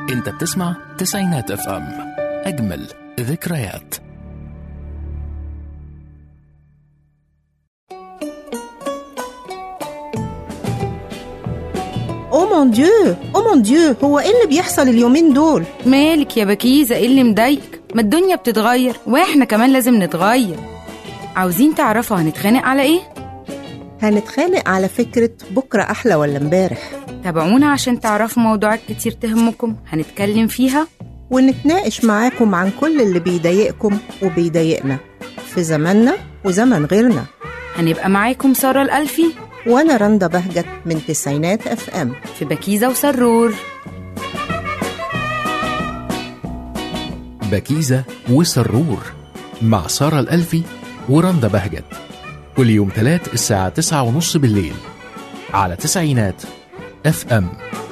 انت بتسمع تسعينات اف ام اجمل ذكريات او مون ديو او مون ديو هو ايه اللي بيحصل اليومين دول مالك يا بكيزة ايه اللي مضايقك ما الدنيا بتتغير واحنا كمان لازم نتغير عاوزين تعرفوا هنتخانق على ايه هنتخانق على فكرة بكرة أحلى ولا امبارح تابعونا عشان تعرفوا موضوعات كتير تهمكم هنتكلم فيها ونتناقش معاكم عن كل اللي بيضايقكم وبيضايقنا في زماننا وزمن غيرنا هنبقى معاكم سارة الألفي وأنا رندا بهجت من تسعينات اف ام في بكيزة وسرور بكيزة وسرور مع سارة الألفي ورندا بهجت كل يوم تلات الساعة تسعة ونص بالليل على تسعينات اف ام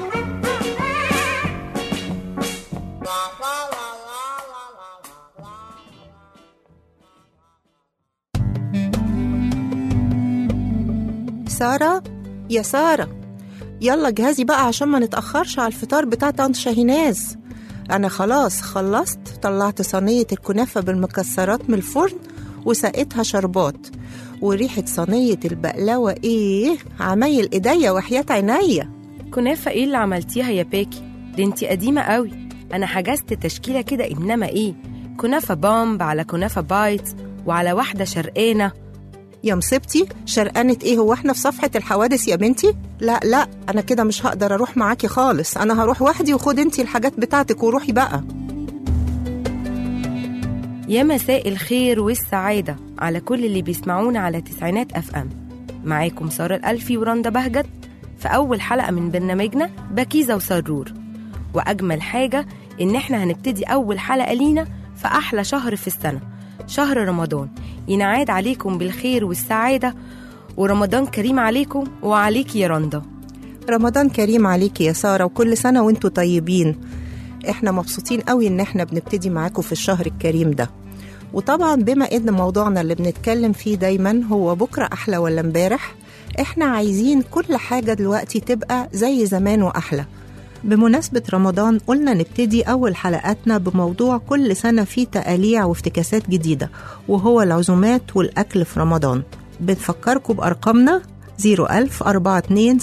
سارة يا سارة يلا جهزي بقى عشان ما نتأخرش على الفطار بتاع طنط شاهيناز أنا خلاص خلصت طلعت صينية الكنافة بالمكسرات من الفرن وسقيتها شربات وريحة صينية البقلاوة إيه عمايل إيديا وحياة عينيا كنافة ايه اللي عملتيها يا باكي دي انتي قديمة قوي انا حجزت تشكيلة كده انما ايه كنافة بامب على كنافة بايت وعلى واحدة شرقانة يا مصيبتي شرقانة ايه هو احنا في صفحة الحوادث يا بنتي؟ لا لا انا كده مش هقدر اروح معاكي خالص انا هروح وحدي وخد انتي الحاجات بتاعتك وروحي بقى يا مساء الخير والسعادة على كل اللي بيسمعونا على تسعينات اف ام معاكم سارة الألفي ورندا بهجت في أول حلقة من برنامجنا بكيزة وسرور وأجمل حاجة إن إحنا هنبتدي أول حلقة لينا في أحلى شهر في السنة شهر رمضان ينعاد عليكم بالخير والسعادة ورمضان كريم عليكم وعليك يا رندا رمضان كريم عليكي يا سارة وكل سنة وانتوا طيبين احنا مبسوطين قوي ان احنا بنبتدي معاكم في الشهر الكريم ده وطبعا بما ان موضوعنا اللي بنتكلم فيه دايما هو بكرة احلى ولا امبارح احنا عايزين كل حاجة دلوقتي تبقى زي زمان واحلى بمناسبة رمضان قلنا نبتدي أول حلقاتنا بموضوع كل سنة فيه تقاليع وافتكاسات جديدة وهو العزومات والأكل في رمضان بنفكركم بأرقامنا 01000 42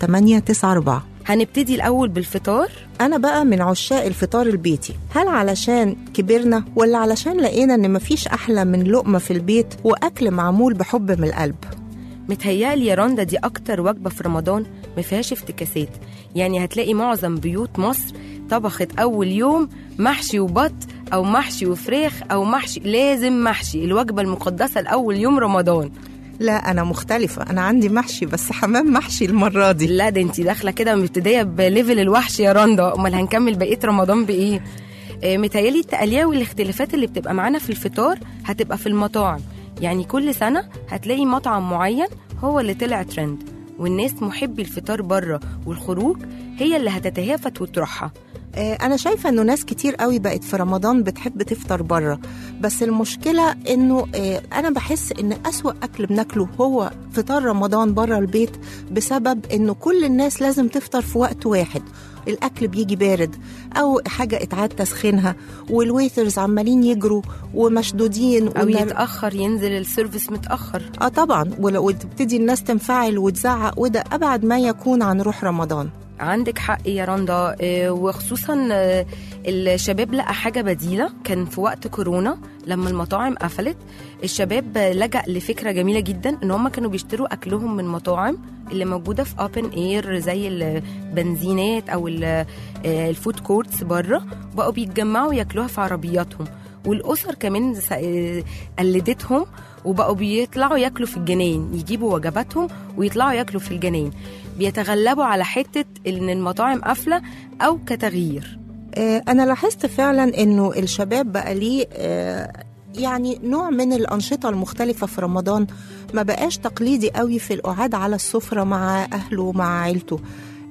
7894 هنبتدي الأول بالفطار أنا بقى من عشاق الفطار البيتي هل علشان كبرنا ولا علشان لقينا إن مفيش أحلى من لقمة في البيت وأكل معمول بحب من القلب متهيألي يا رندا دي أكتر وجبة في رمضان مفيهاش افتكاسات يعني هتلاقي معظم بيوت مصر طبخت أول يوم محشي وبط أو محشي وفراخ أو محشي لازم محشي الوجبة المقدسة لأول يوم رمضان لا أنا مختلفة أنا عندي محشي بس حمام محشي المرة دي لا ده انت داخلة كده مبتدية بليفل الوحش يا رندا أمال هنكمل بقية رمضان بإيه؟ آه، متهيألي التقاليع والاختلافات اللي بتبقى معانا في الفطار هتبقى في المطاعم يعني كل سنة هتلاقي مطعم معين هو اللي طلع ترند والناس محبي الفطار بره والخروج هي اللي هتتهافت وتروحها آه، أنا شايفة إنه ناس كتير قوي بقت في رمضان بتحب تفطر بره بس المشكلة إنه آه، أنا بحس إن أسوأ أكل بناكله هو فطار رمضان بره البيت بسبب إنه كل الناس لازم تفطر في وقت واحد الأكل بيجي بارد أو حاجة اتعاد تسخينها والويترز عمالين يجروا ومشدودين أو والنار- يتأخر ينزل السيرفيس متأخر اه طبعا ول- وتبتدي الناس تنفعل وتزعق وده ابعد ما يكون عن روح رمضان عندك حق يا رندا آه، وخصوصا آه، الشباب لقى حاجة بديلة كان في وقت كورونا لما المطاعم قفلت الشباب لجأ لفكرة جميلة جدا ان هم كانوا بيشتروا اكلهم من مطاعم اللي موجودة في اوبن اير زي البنزينات او ال- آه، الفود كورتس بره بقوا بيتجمعوا ياكلوها في عربياتهم والاسر كمان س- آه، قلدتهم وبقوا بيطلعوا ياكلوا في الجناين يجيبوا وجباتهم ويطلعوا ياكلوا في الجناين بيتغلبوا على حتة ان المطاعم قافلة او كتغيير آه انا لاحظت فعلا انه الشباب بقى ليه آه يعني نوع من الأنشطة المختلفة في رمضان ما بقاش تقليدي قوي في القعاد على السفرة مع أهله ومع عيلته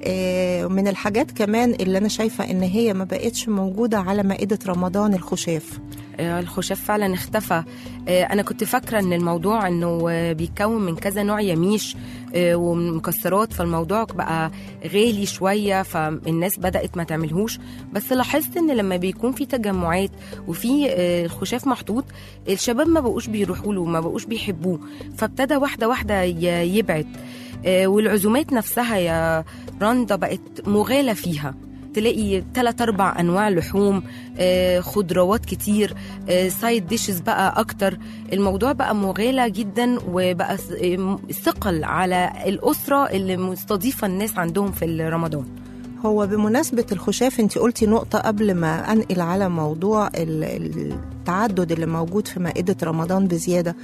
آه، من الحاجات كمان اللي انا شايفه ان هي ما بقتش موجوده على مائده رمضان الخشاف آه، الخشاف فعلا اختفى آه، انا كنت فاكره ان الموضوع انه آه، بيتكون من كذا نوع يميش آه، ومن مكسرات فالموضوع بقى غالي شويه فالناس بدات ما تعملهوش بس لاحظت ان لما بيكون في تجمعات وفي آه، الخشاف محطوط الشباب ما بقوش بيروحوا له ما بقوش بيحبوه فابتدى واحده واحده ي- يبعد آه، والعزومات نفسها يا رندا بقت مغالى فيها تلاقي ثلاث اربع انواع لحوم آه، خضروات كتير آه، سايد ديشز بقى اكتر الموضوع بقى مغالى جدا وبقى ث- آه، ثقل على الاسره اللي مستضيفه الناس عندهم في رمضان هو بمناسبة الخشاف انت قلتي نقطة قبل ما انقل على موضوع ال- التعدد اللي موجود في مائدة رمضان بزيادة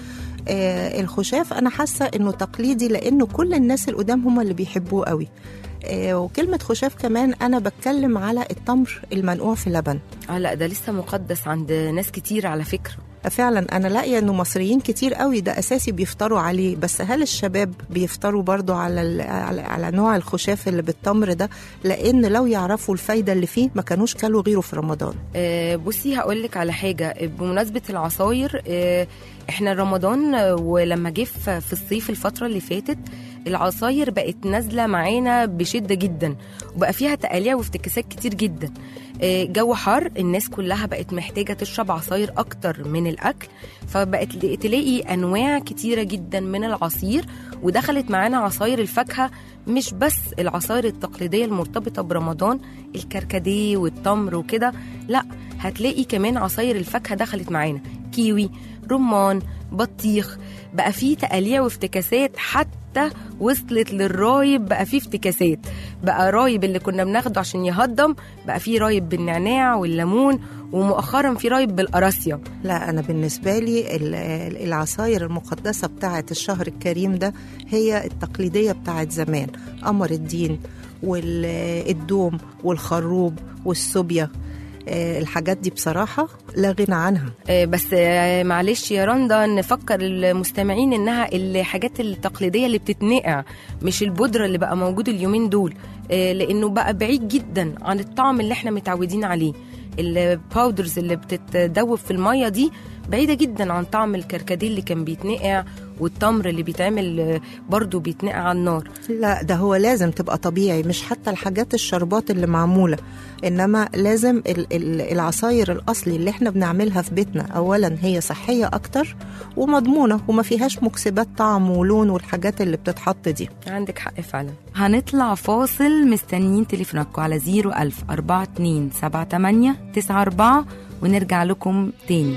آه الخشاف انا حاسة انه تقليدي لانه كل الناس القدام هم اللي بيحبوه قوي آه وكلمة خشاف كمان انا بتكلم على التمر المنقوع في اللبن اه لا ده لسه مقدس عند ناس كتير على فكره فعلا انا لاقيه انه مصريين كتير قوي ده اساسي بيفطروا عليه بس هل الشباب بيفطروا برضو على ال- على, على نوع الخشاف اللي بالتمر ده لان لو يعرفوا الفايده اللي فيه ما كانوش كلوا غيره في رمضان آه، بصي هقول لك على حاجه بمناسبه العصاير آه، احنا رمضان آه، ولما جه في في الصيف الفتره اللي فاتت العصاير بقت نازله معانا بشده جدا وبقى فيها تقاليع وافتكاسات كتير جدا آه، جو حر الناس كلها بقت محتاجه تشرب عصاير اكتر من الاكل فبقت تلاقي انواع كتيره جدا من العصير ودخلت معانا عصاير الفاكهه مش بس العصاير التقليديه المرتبطه برمضان الكركديه والتمر وكده لا هتلاقي كمان عصاير الفاكهه دخلت معانا كيوي رمان بطيخ بقى فيه تقاليع وافتكاسات حتى وصلت للرايب بقى فيه افتكاسات بقى رايب اللي كنا بناخده عشان يهضم بقى فيه رايب بالنعناع والليمون ومؤخرا في رايب بالقراصية لا انا بالنسبه لي ال- ال- العصاير المقدسه بتاعه الشهر الكريم ده هي التقليديه بتاعه زمان قمر الدين والدوم والخروب والسوبيا آه، الحاجات دي بصراحه لا غنى عنها آه، بس آه، معلش يا رندا نفكر المستمعين انها الحاجات التقليديه اللي بتتنقع مش البودره اللي بقى موجود اليومين دول آه، لانه بقى بعيد جدا عن الطعم اللي احنا متعودين عليه الباودرز اللي بتتدوب في الميه دي بعيده جدا عن طعم الكركديه اللي كان بيتنقع والتمر اللي بيتعمل آه، برضو بيتنقع على النار لا ده هو لازم تبقى طبيعي مش حتى الحاجات الشربات اللي معمولة إنما لازم ال- ال- العصاير الأصلي اللي احنا بنعملها في بيتنا أولا هي صحية أكتر ومضمونة وما فيهاش مكسبات طعم ولون والحاجات اللي بتتحط دي عندك حق فعلا هنطلع فاصل مستنيين تليفوناتكم على 01000 42 78 94 ونرجع لكم تاني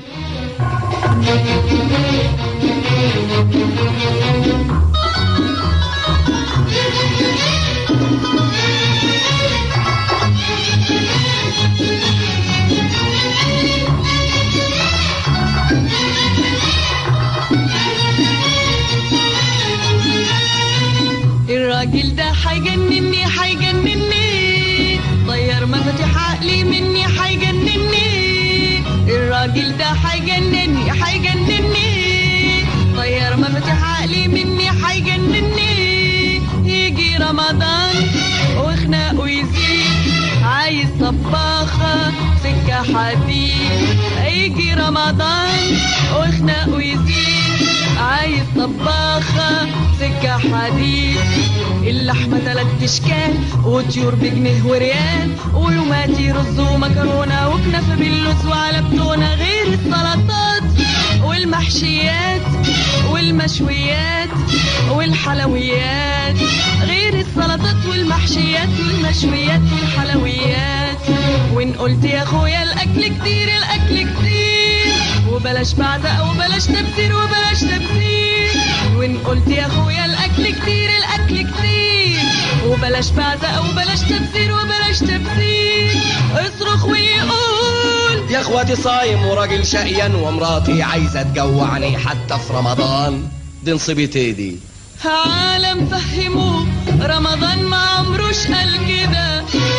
الراجل ده حيجنني حيجنني طير مفاتيح عقلي مني حيجنني الراجل ده حيجنني حيجنني طير مفاتيح عقلي مني حيجنني يجي رمضان وخناقه يزيد عايز طباخة سكة حديد يجي رمضان وخناقه يزيد عايز طباخة سكة حديد اللحمة تلات اشكال وطيور بجنيه وريال ولوماتي رز ومكرونة وكنافة باللوز وعلى بتونة غير السلطات والمحشيات والمشويات والحلويات غير السلطات والمحشيات والمشويات والحلويات وان قلت يا اخويا الاكل كتير الاكل كتير وبلاش بعزق وبلاش تبذير وبلاش تبذير وان قلت يا اخويا الاكل كتير الاكل كتير وبلاش بعزق وبلاش تبذير وبلاش تبذير اصرخ ويقول يا اخواتي صايم وراجل شقيان ومراتي عايزه تجوعني حتى في رمضان دي نصيبتي دي عالم فهموه رمضان ما عمروش قال كده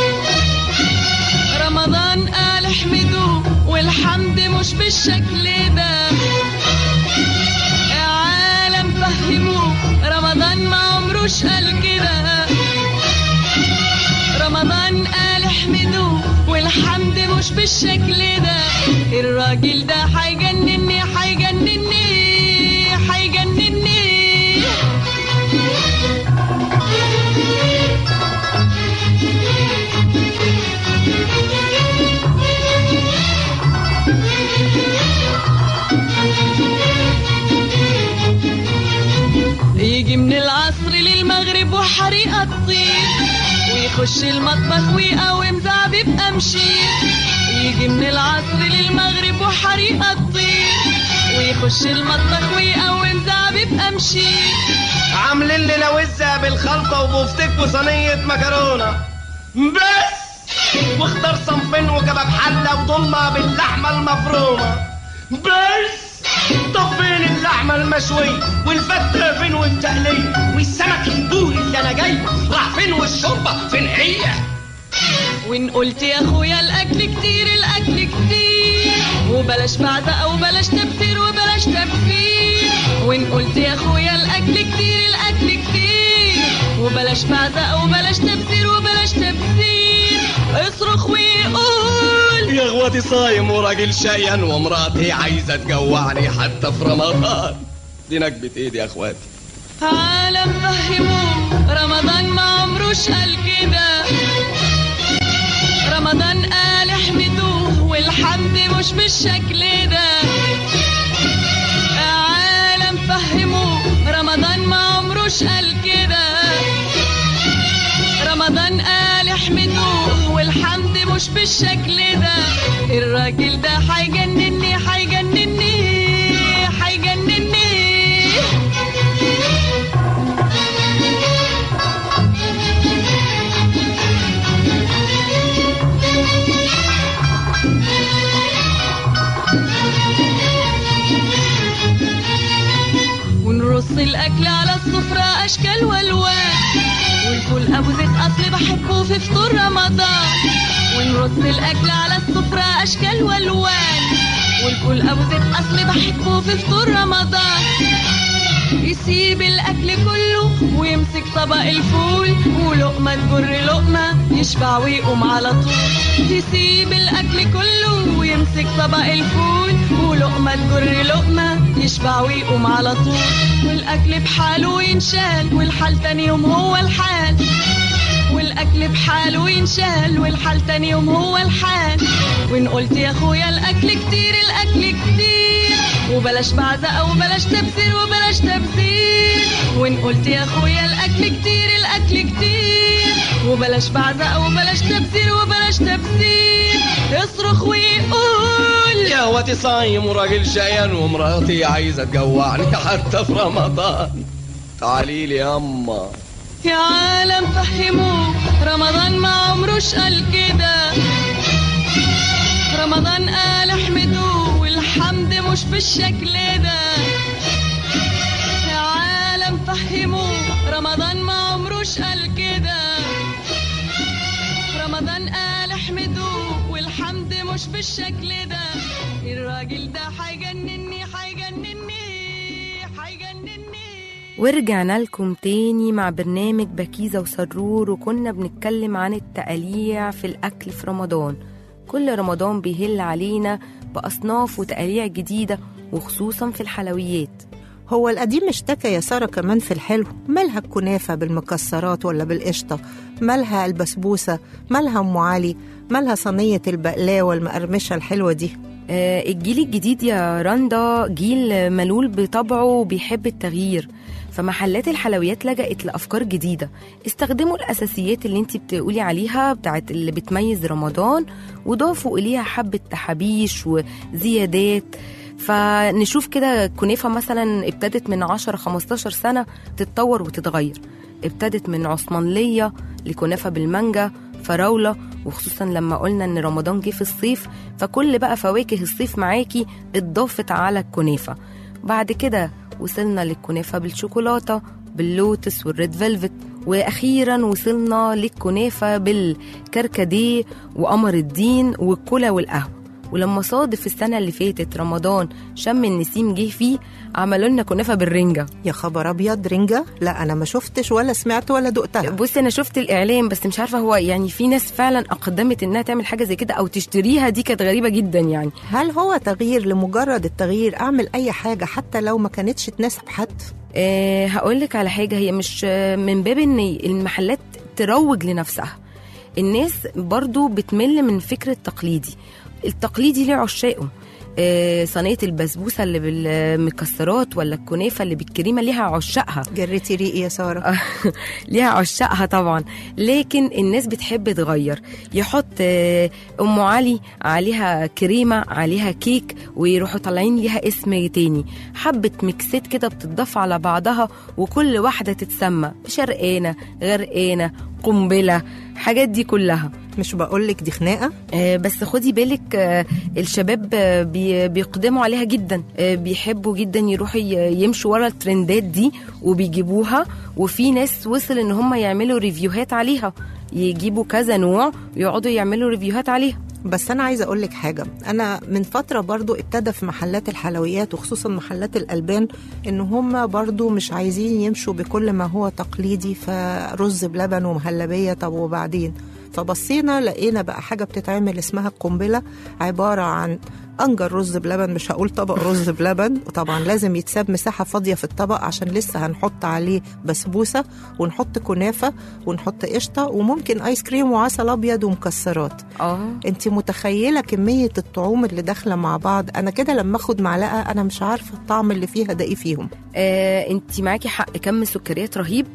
رمضان قال احمدوه والحمد مش بالشكل ده عالم فهموه رمضان ما عمروش قال كده بالشكل ده الراجل ده هيجنني هيجنني هيجنني يجي من العصر للمغرب وحريقة تطير ويخش المطبخ ويقاوم زعبيب أمشير يجي من العصر للمغرب وحريقة تطير ويخش المطبخ ويقاوم زعبيب أمشير عاملين لنا وزة بالخلطة وبفتك وصينية مكرونة بس واختار صنفين وكباب حلة وضمة باللحمة المفرومة بس طب فين اللحمة المشوية والفتة فين والتقلية والسمك البوري اللي انا جاي راح فين والشوربة فين هي وان قلت يا اخويا الاكل كتير الاكل كتير وبلاش بعزقه وبلاش تبذير وبلاش تبذير وان قلت يا اخويا الاكل كتير الاكل كتير وبلاش بعزقه وبلاش تبذير وبلاش تبذير اصرخ وقول يا اخواتي صايم وراجل شقيان ومراتي عايزة تجوعني حتى في رمضان دي نكبة ايدي يا اخواتي عالم فهموه رمضان ما عمروش قال كده رمضان قال احمدوه والحمد مش بالشكل ده عالم فهموه رمضان ما عمروش قال كده رمضان قال احمدوه والحمد مش بالشكل ده الراجل ده هيجنني هيجنني هيجنني ونرص الاكل على السفرة اشكال والوان والفول ابو زيت اصل بحبه في فطور رمضان ونرص الاكل على السفرة اشكال والوان والفول ابو زيت اصل بحبه في فطور رمضان يسيب الاكل كله ويمسك طبق الفول ولقمه تجر لقمه يشبع ويقوم على طول يسيب الاكل كله ويمسك طبق الفول ولقمه تجر لقمه يشبع ويقوم على طول والاكل بحاله ينشال والحال تاني يوم هو الحال والاكل بحاله ينشال والحال تاني يوم هو الحال وان قلت يا اخويا الاكل كتير الاكل كتير وبلاش بعزقه وبلاش تبذير وبلاش تبذير وان قلت يا اخويا الاكل كتير الاكل كتير وبلاش بعزقه وبلاش تبذير وبلاش تبذير اصرخ ويقول يا اخواتي صايم وراجل شقيان ومراتي عايزة تجوعني حتى في رمضان تعالي لي ياما يا عالم فهموه رمضان ما عمروش قال كده رمضان قال احمدوه والحمد مش بالشكل ده يا عالم فهموه رمضان ما عمروش قال كده رمضان قال احمدوه والحمد مش بالشكل ده الراجل ده هيجنني هيجنني هيجنني ورجعنا لكم تاني مع برنامج بكيزة وسرور وكنا بنتكلم عن التقاليع في الأكل في رمضان كل رمضان بيهل علينا بأصناف وتقاليع جديدة وخصوصا في الحلويات هو القديم اشتكى يا سارة كمان في الحلو مالها الكنافة بالمكسرات ولا بالقشطة مالها البسبوسة مالها أم علي مالها صينية البقلاوة المقرمشة الحلوة دي آه، الجيل الجديد يا رندا جيل ملول بطبعه وبيحب التغيير فمحلات الحلويات لجأت لأفكار جديدة استخدموا الأساسيات اللي انت بتقولي عليها بتاعت اللي بتميز رمضان وضافوا إليها حبة تحابيش وزيادات فنشوف كده الكنافة مثلا ابتدت من 10 15 سنة تتطور وتتغير ابتدت من عثمانلية لكنافة بالمانجا فراولة وخصوصا لما قلنا ان رمضان جه في الصيف فكل بقى فواكه الصيف معاكي اتضافت على الكنافة بعد كده وصلنا للكنافة بالشوكولاتة باللوتس والريد فيلفت واخيرا وصلنا للكنافة بالكركديه وقمر الدين والكولا والقهوة ولما صادف السنه اللي فاتت رمضان شم النسيم جه فيه عملوا لنا كنافه بالرنجه يا خبر ابيض رنجه لا انا ما شفتش ولا سمعت ولا دقتها بصي انا شفت الاعلان بس مش عارفه هو يعني في ناس فعلا اقدمت انها تعمل حاجه زي كده او تشتريها دي كانت غريبه جدا يعني هل هو تغيير لمجرد التغيير اعمل اي حاجه حتى لو ما كانتش تناسب حد أه هقول لك على حاجه هي مش آه، من باب ان المحلات تروج لنفسها الناس برضو بتمل من فكره التقليدي التقليدي ليه عشاقه آه، صينيه البسبوسه اللي بالمكسرات ولا الكنافه اللي بالكريمه ليها عشاقها جريتي ريقي يا ساره ليها عشاقها طبعا لكن الناس بتحب تغير يحط آه، ام علي عليها كريمه عليها كيك ويروحوا طالعين ليها اسم تاني حبه ميكسات كده بتضاف على بعضها وكل واحده تتسمى شرقانه غرقانه قنبله حاجات دي كلها مش بقول لك دي خناقه آه، بس خدي بالك آه، الشباب آه، بي- بيقدموا عليها جدا آه، بيحبوا جدا يروحوا ي- يمشوا ورا الترندات دي وبيجيبوها وفي ناس وصل ان هم يعملوا ريفيوهات عليها يجيبوا كذا نوع ويقعدوا يعملوا ريفيوهات عليها بس انا عايزه اقول لك حاجه انا من فتره برضو ابتدى في محلات الحلويات وخصوصا محلات الالبان ان هم برضو مش عايزين يمشوا بكل ما هو تقليدي فرز بلبن ومهلبيه طب وبعدين فبصينا لقينا بقى حاجه بتتعمل اسمها القنبله عباره عن انجر رز بلبن مش هقول طبق رز بلبن وطبعا لازم يتساب مساحه فاضيه في الطبق عشان لسه هنحط عليه بسبوسه ونحط كنافه ونحط قشطه وممكن ايس كريم وعسل ابيض ومكسرات اه انت متخيله كميه الطعوم اللي داخله مع بعض انا كده لما اخد معلقه انا مش عارفه الطعم اللي فيها ده ايه فيهم آه، انت معاكي حق كم سكريات رهيب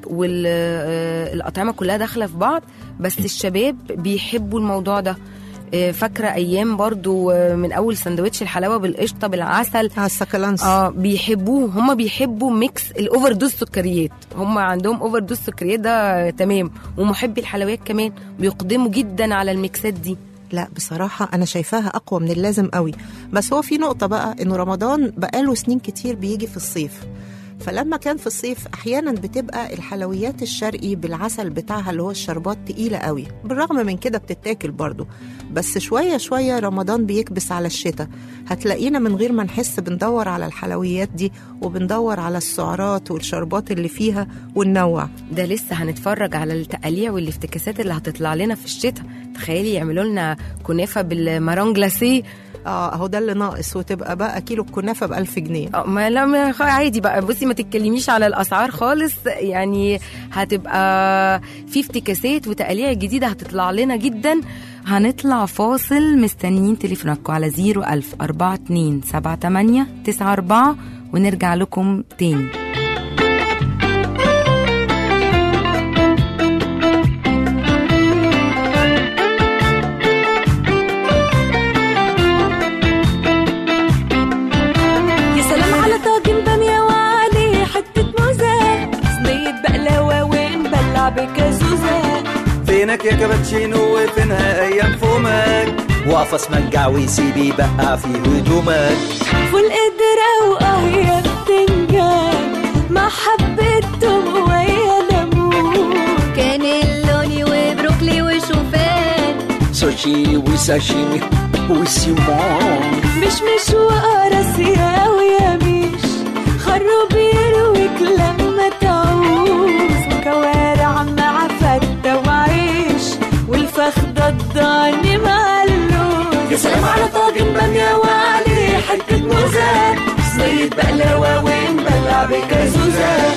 والاطعمه كلها داخله في بعض بس الشباب بيحبوا الموضوع ده آه، فاكره ايام برضو آه، من اول سندوتش الحلاوه بالقشطه بالعسل على السكالانس اه بيحبوه هم بيحبوا ميكس الاوفر دوز سكريات هم عندهم اوفر دوز سكريات ده تمام ومحبي الحلويات كمان بيقدموا جدا على الميكسات دي لا بصراحة أنا شايفاها أقوى من اللازم قوي بس هو في نقطة بقى إنه رمضان بقاله سنين كتير بيجي في الصيف فلما كان في الصيف أحيانا بتبقى الحلويات الشرقي بالعسل بتاعها اللي هو الشربات تقيلة قوي بالرغم من كده بتتاكل برضو بس شوية شوية رمضان بيكبس على الشتاء هتلاقينا من غير ما نحس بندور على الحلويات دي وبندور على السعرات والشربات اللي فيها وننوع ده لسه هنتفرج على التقاليع والافتكاسات اللي هتطلع لنا في الشتاء تخيلي يعملوا لنا كنافه بالمارون جلاسيه اه اهو ده اللي ناقص وتبقى بقى كيلو الكنافة بألف جنيه آه، ما لا ما خ- عادي بقى بصي ما تتكلميش على الاسعار خالص يعني هتبقى في افتكاسات وتقاليع جديده هتطلع لنا جدا هنطلع فاصل مستنيين تليفوناتكم على 01000 42 78 94 ونرجع لكم تاني يا سلام على طاجن بامية وعليه حتة موزة صينية بقلاوة ونبلع بكازوزة فينك يا كابتشينو وفينها ايام فومك واقف اسمجع ويسيب يبقع في هدومك فول قدرة واه يا بتنجان مع حبة توم ويا ليمون كانيلوني وبروكلي وشوفان سوشي وساشيمي وسيمون مش مش وقرص يا ويميش خروب يرويك لما تعوز وكوارع مع فتة وعيش والفخدة الضاني مع اللوز يا سلام على طاجن بامية وعليه حتة موزة صينية بقلاوة ونبلع بكازوزة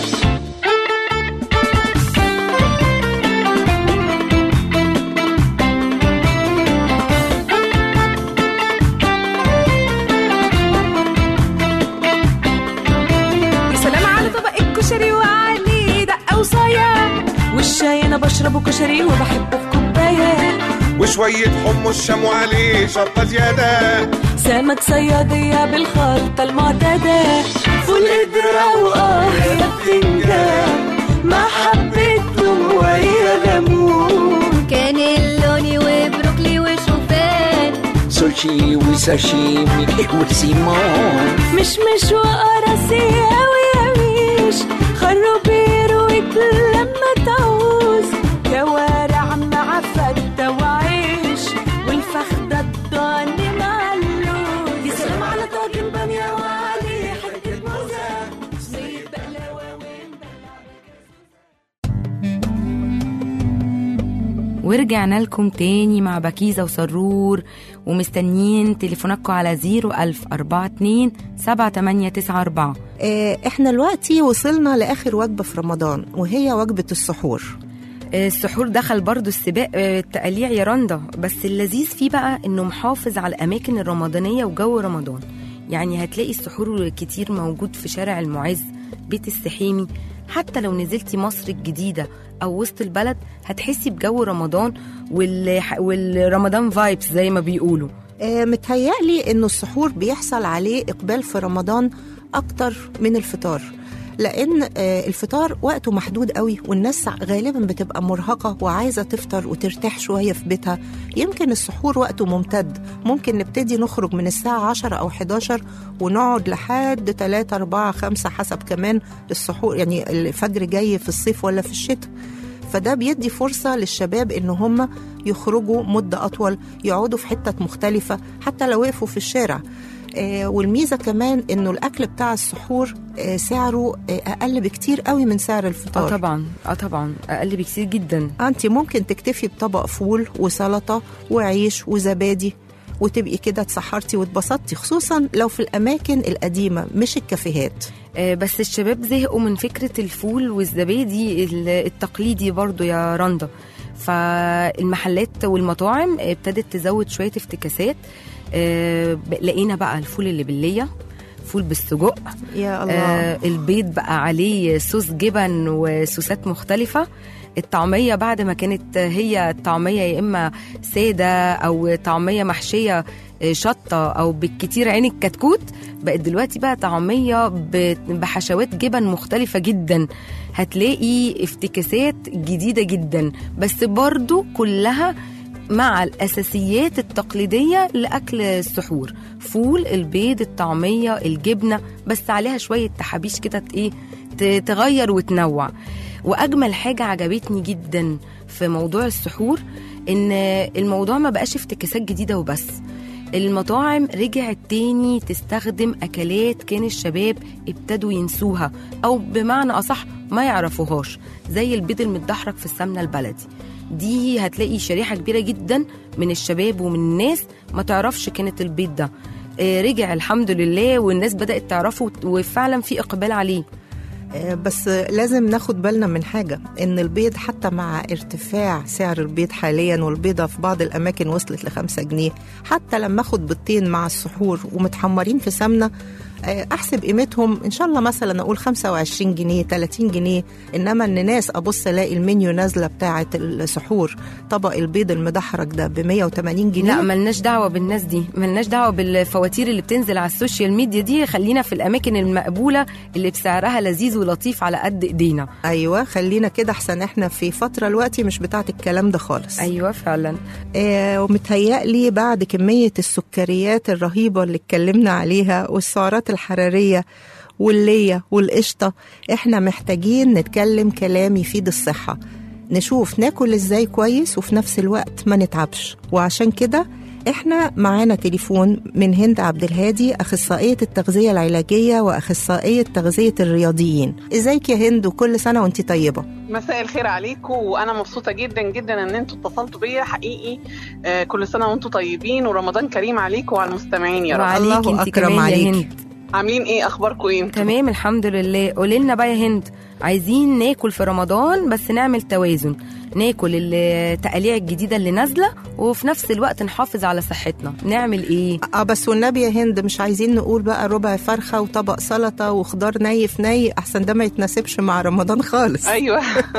يا سلام على طبق الكشري وعليه دقة وصايا والشاي انا بشربه كشري وبحبه في كوبايه وشوية حمص شام وعليه شطة زيادة سمك صيادية بالخلطة المعتادة فول قدرة وآه يا بتنجان مع حبة توم ويا ليمون كانيلوني وبروكلي وشوفان سوشي وساشيمي وسيمون مش مش وقرص يا ويميش خروب يرويك لما تعوز كوارع مع فتة وعيش والفخدة الضاني مع اللوز ورجعنا لكم تاني مع بكيزة وسرور ومستنيين تليفوناتكم على 01042 7894 آه، احنا دلوقتي وصلنا لاخر وجبه في رمضان وهي وجبه السحور السحور دخل برضو السباق آه، التقليع يا رندا بس اللذيذ فيه بقى انه محافظ على الاماكن الرمضانيه وجو رمضان يعني هتلاقي السحور كتير موجود في شارع المعز بيت السحيمي حتى لو نزلتي مصر الجديدة أو وسط البلد هتحسي بجو رمضان وال... والرمضان فايبس زي ما بيقولوا آه، متهيألي انه السحور بيحصل عليه اقبال في رمضان اكتر من الفطار لان آه، الفطار وقته محدود قوي والناس غالبا بتبقى مرهقه وعايزه تفطر وترتاح شويه في بيتها يمكن السحور وقته ممتد ممكن نبتدي نخرج من الساعه 10 او 11 ونقعد لحد 3 4 5 حسب كمان السحور يعني الفجر جاي في الصيف ولا في الشتاء فده بيدي فرصة للشباب إن هم يخرجوا مدة أطول يقعدوا في حتة مختلفة حتى لو وقفوا في الشارع آه، والميزة كمان إنه الأكل بتاع السحور آه، سعره آه، أقل بكتير قوي من سعر اه الفطار طبعا اه طبعا اقل بكتير جدا أنت ممكن تكتفي بطبق فول وسلطة وعيش وزبادي وتبقي كده اتسحرتي واتبسطتي خصوصا لو في الأماكن القديمة مش الكافيهات آه، بس الشباب زهقوا من فكرة الفول والزبادي ال- التقليدي برضو يا رندا فالمحلات والمطاعم ابتدت تزود شوية افتكاسات آه، ب- لقينا بقى الفول اللي باللية فول بالسجق يا الله آه البيض بقى عليه صوص جبن وصوصات مختلفة الطعمية بعد ما كانت هي الطعمية يا إما سادة أو طعمية محشية آه، شطة أو بالكتير عين الكتكوت بقت دلوقتي بقى طعمية ب- بحشوات جبن مختلفة جدا هتلاقي افتكاسات جديدة جدا بس برضو كلها مع الأساسيات التقليدية لأكل السحور فول البيض الطعمية الجبنة بس عليها شوية تحابيش كده ت- إيه ت- تغير وتنوع وأجمل حاجة عجبتني جدا في موضوع السحور إن الموضوع ما بقاش افتكاسات جديدة وبس المطاعم رجعت تاني تستخدم أكلات كان الشباب ابتدوا ينسوها أو بمعنى أصح ما يعرفوهاش زي البيض المتدحرج في السمنة البلدي دي هتلاقي شريحة كبيرة جدا من الشباب ومن الناس ما تعرفش كانت البيض ده آه، رجع الحمد لله والناس بدأت تعرفه وفعلا في إقبال عليه آه، بس لازم ناخد بالنا من حاجة إن البيض حتى مع ارتفاع سعر البيض حاليا والبيضة في بعض الأماكن وصلت لخمسة جنيه حتى لما أخد بيضتين مع السحور ومتحمرين في سمنة آه، أحسب قيمتهم إن شاء الله مثلا أقول 25 جنيه 30 جنيه إنما إن ناس أبص ألاقي المنيو نازلة بتاعة السحور طبق البيض المدحرج ده ب 180 جنيه لا ملناش دعوة بالناس دي ملناش دعوة بالفواتير اللي بتنزل على السوشيال ميديا دي خلينا في الأماكن المقبولة اللي بسعرها لذيذ ولطيف على قد إيدينا أيوة خلينا كده أحسن إحنا في فترة الوقت مش بتاعة الكلام ده خالص أيوة فعلا آه، ومتهيألي بعد كمية السكريات الرهيبة اللي اتكلمنا عليها والسعرات الحرارية واللية والقشطة احنا محتاجين نتكلم كلام يفيد الصحة نشوف ناكل ازاي كويس وفي نفس الوقت ما نتعبش وعشان كده احنا معانا تليفون من هند عبد الهادي اخصائيه التغذيه العلاجيه واخصائيه تغذيه الرياضيين ازيك يا هند وكل سنه وانت طيبه مساء الخير عليكم وانا مبسوطه جدا جدا ان انتوا اتصلتوا بيا حقيقي آه كل سنه وانتم طيبين ورمضان كريم عليكم وعلى المستمعين يا رب وعليك الله انت أكرم كمان يا عليك. هند عاملين ايه اخباركم ايه تمام الحمد لله قولي لنا بقى يا هند عايزين ناكل في رمضان بس نعمل توازن ناكل التقاليع الجديدة اللي نازلة وفي نفس الوقت نحافظ على صحتنا نعمل ايه اه بس والنبي يا هند مش عايزين نقول بقى ربع فرخه وطبق سلطه وخضار ني في ني احسن ده ما يتناسبش مع رمضان خالص ايوه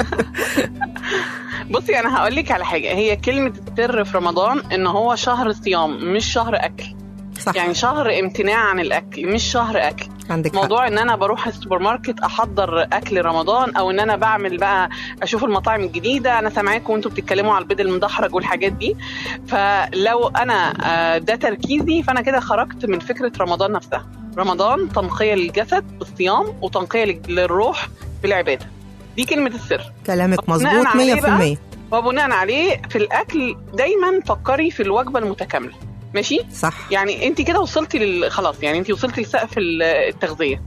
بصي انا هقول لك على حاجه هي كلمه السر في رمضان ان هو شهر صيام مش شهر اكل صح يعني شهر امتناع عن الاكل مش شهر اكل عندك حق موضوع ان انا بروح السوبر ماركت احضر اكل رمضان او ان انا بعمل بقى اشوف المطاعم الجديده انا سامعاكم وانتوا بتتكلموا على البيض المدحرج والحاجات دي فلو انا آه، ده تركيزي فانا كده خرجت من فكره رمضان نفسها رمضان تنقيه للجسد بالصيام وتنقيه لل- للروح بالعباده دي كلمه السر كلامك بناء مظبوط عليه 100% وبناء عليه في الاكل دايما فكري في الوجبه المتكامله ماشي صح يعني انت كده وصلتي لل... خلاص يعني انت وصلتي لسقف ال- التغذيه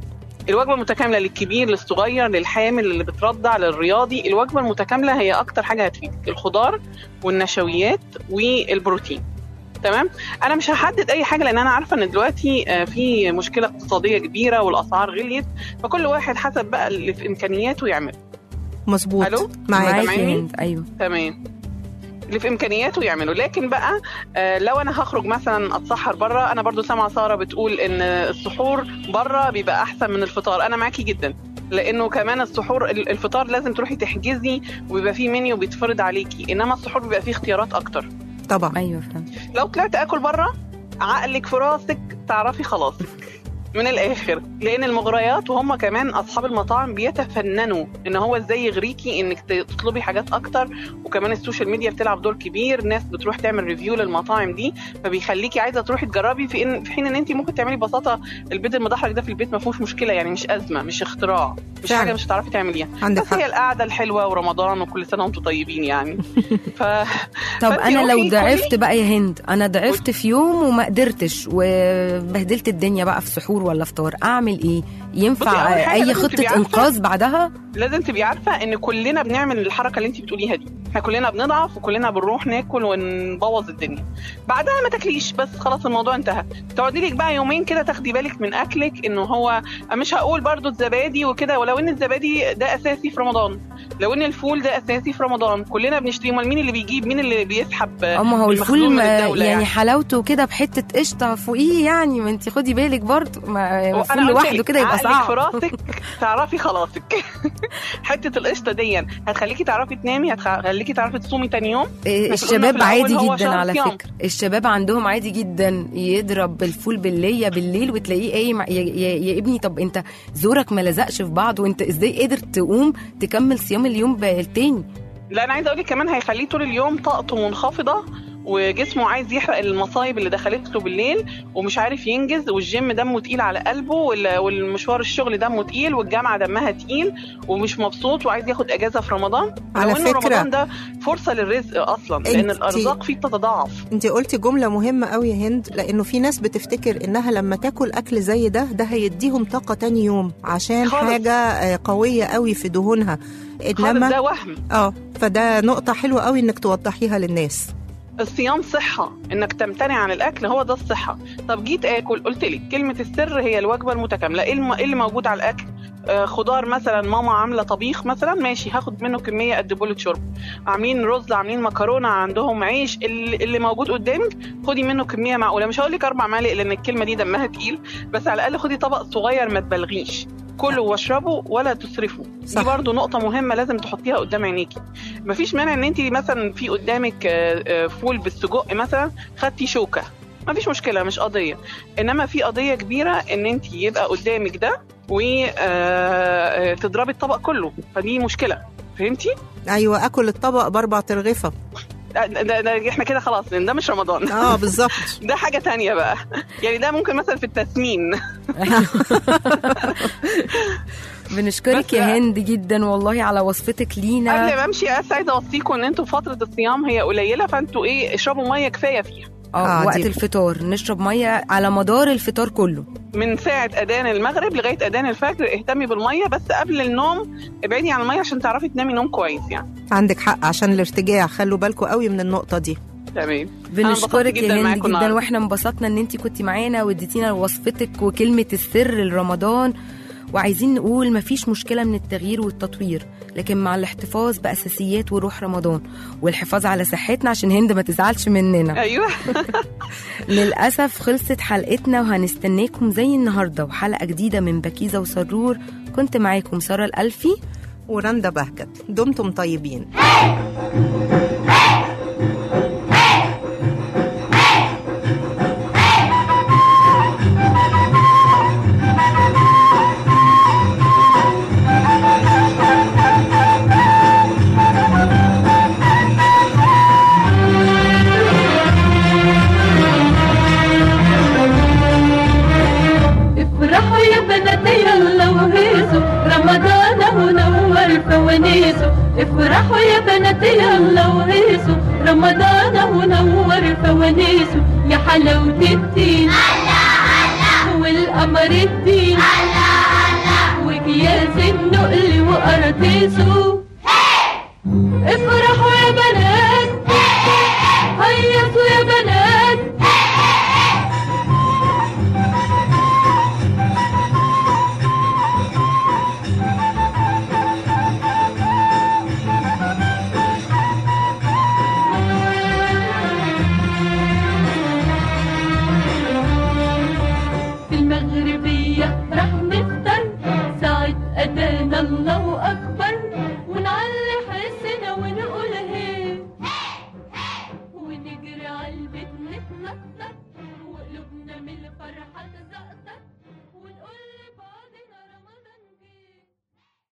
الوجبه المتكامله للكبير للصغير للحامل اللي بترضع للرياضي الوجبه المتكامله هي اكتر حاجه هتفيدك الخضار والنشويات والبروتين تمام انا مش هحدد اي حاجه لان انا عارفه ان دلوقتي آه، في مشكله اقتصاديه كبيره والاسعار غليت فكل واحد حسب بقى اللي في امكانياته يعمل مظبوط ألو؟ معاك معاكي سامعيني؟ يا هند ايوه تمام اللي في امكانياته يعمله لكن بقى آه، لو انا هخرج مثلا اتسحر بره انا برضو سامعه ساره بتقول ان السحور بره بيبقى احسن من الفطار انا معاكي جدا لانه كمان السحور ال- الفطار لازم تروحي تحجزي وبيبقى فيه منيو بيتفرض عليكي انما السحور بيبقى فيه اختيارات اكتر طبعا ايوه فعلا لو طلعت اكل بره عقلك في راسك تعرفي خلاص من الاخر لان المغريات وهم كمان اصحاب المطاعم بيتفننوا ان هو ازاي يغريكي انك ت- تطلبي حاجات اكتر وكمان السوشيال ميديا بتلعب دور كبير ناس بتروح تعمل ريفيو للمطاعم دي فبيخليكي عايزه تروحي تجربي في إن في حين ان انت ممكن تعملي ببساطه البيض المدحرج ده في البيت ما فيهوش مشكله يعني مش ازمه مش اختراع مش فعلا. حاجه مش هتعرفي تعمليها عندك بس حق هي القعده الحلوه ورمضان وكل سنه وانتم طيبين يعني ف طب فأنتي انا لو روحي ضعفت كلي. بقى يا هند انا ضعفت في يوم وما قدرتش وبهدلت الدنيا بقى في سحور ولا فطار اعمل ايه بصي، ينفع أول حاجة اي لازم خطه تبقي عارفة- انقاذ بعدها لازم تبقي عارفه ان كلنا بنعمل الحركه اللي انت بتقوليها دي احنا كلنا بنضعف وكلنا بنروح ناكل ونبوظ الدنيا بعدها ما تاكليش بس خلاص الموضوع انتهى تقعدي لك بقى يومين كده تاخدي بالك من اكلك انه هو مش هقول برضو الزبادي وكده ولو ان الزبادي ده اساسي في رمضان لو ان الفول ده اساسي في رمضان كلنا بنشتري امال مين اللي بيجيب مين اللي بيسحب اما هو الفول المخزون من ما- الدولة يعني حلاوته كده بحته قشطه فوقيه يعني ما انت خدي بالك برضه ما وأنا الفول قلت لوحده لك كده يبقى عقلك في صعب راسك تعرفي خلاصك حته القشطه دي هتخليكي تعرفي تنامي هتخليكي تعرفي تصومي تاني يوم إيه، بس قلنا الشباب في الأول عادي هو جدا شهر على صيام. فكره الشباب عندهم عادي جدا يضرب الفول بالليل بالليل وتلاقيه قايم يا, يا, يا ابني طب انت زورك ما لزقش في بعض وانت ازاي قادر تقوم تكمل صيام اليوم بالتاني لا انا عايزه اقول لك كمان هيخليه طول اليوم طاقته منخفضه وجسمه عايز يحرق المصايب اللي دخلت له بالليل ومش عارف ينجز والجيم دمه تقيل على قلبه وال- والمشوار الشغل دمه تقيل والجامعه دمها تقيل ومش مبسوط وعايز ياخد اجازه في رمضان على ولو إن فكرة- رمضان ده فرصه للرزق اصلا لان أنتي- الارزاق فيه تتضاعف انت قلتي جملة مهمة قوي يا هند لانه في ناس بتفتكر انها لما تاكل اكل زي ده ده هيديهم طاقة تاني يوم عشان خالص. حاجة آه، قوية قوي في دهونها خالص ده انما وهم اه فده نقطة حلوة قوي انك توضحيها للناس الصيام صحة انك تمتنع عن الاكل هو ده الصحة طب جيت اكل قلت لك كلمة السر هي الوجبة المتكاملة ايه الم- إيه اللي موجود على الاكل آه خضار مثلا ماما عاملة طبيخ مثلا ماشي هاخد منه كمية قد بولة شرب عاملين رز عاملين مكرونة عندهم عيش اللي, اللي موجود قدامك خدي منه كمية معقولة مش هقول لك اربع معالق لان الكلمة دي دمها تقيل بس على الاقل خدي طبق صغير ما تبالغيش كلوا واشربوا ولا تسرفوا صح. دي برضو نقطة مهمة لازم تحطيها قدام عينيكي مفيش مانع ان انت مثلا في قدامك آه، آه، فول بالسجق مثلا خدتي شوكه مفيش مشكله مش قضيه انما في قضيه كبيره ان انت يبقى قدامك ده وتضربي الطبق كله فدي مشكله فهمتي ايوه اكل الطبق باربع ترغفة ده, ده, ده احنا كده خلاص لان ده مش رمضان اه بالظبط ده حاجه تانية بقى يعني ده ممكن مثلا في التسمين بنشكرك بس- يا هند جدا والله على وصفتك قبل لينا ما امشي بس عايزه اوصيكم ان انتوا فتره الصيام هي قليله فانتوا ايه اشربوا ميه كفايه فيها اه آه، وقت دي- الفطار نشرب ميه على مدار الفطار كله من ساعة أذان المغرب لغاية أذان الفجر اهتمي بالمية بس قبل النوم ابعدي عن المية عشان تعرفي تنامي نوم كويس يعني عندك حق عشان الارتجاع خلوا بالكم قوي من النقطة دي تمام أنا انبسطت بنشكرك يا هند معاكم جدا النهاردة. واحنا انبسطنا ان انت كنتي معانا واديتينا وصفتك وكلمه السر لرمضان وعايزين نقول مفيش مشكله من التغيير والتطوير لكن مع الاحتفاظ باساسيات وروح رمضان والحفاظ على صحتنا عشان هند ما تزعلش مننا أيوه للاسف خلصت حلقتنا وهنستناكم زي النهارده وحلقه جديده من بكيزه وسرور كنت معاكم ساره الالفي ورندا بهجت دمتم طيبين افرحوا يا بناتي يلا وهيصوا رمضان هو نور فوانيسه افرحوا يا بناتي يلا وهيصوا رمضان هو نور فوانيسه يا حلاوة الدين والقمر الدين أكياس النقل وقراطيسه افرحوا يا بنات هيصوا يا بنات في المغربية راح نفطر ساعة أذان الله أكبر ونعلي حسنا ونقول هي ونجري عالبيت نتنطط وقلوبنا من الفرحة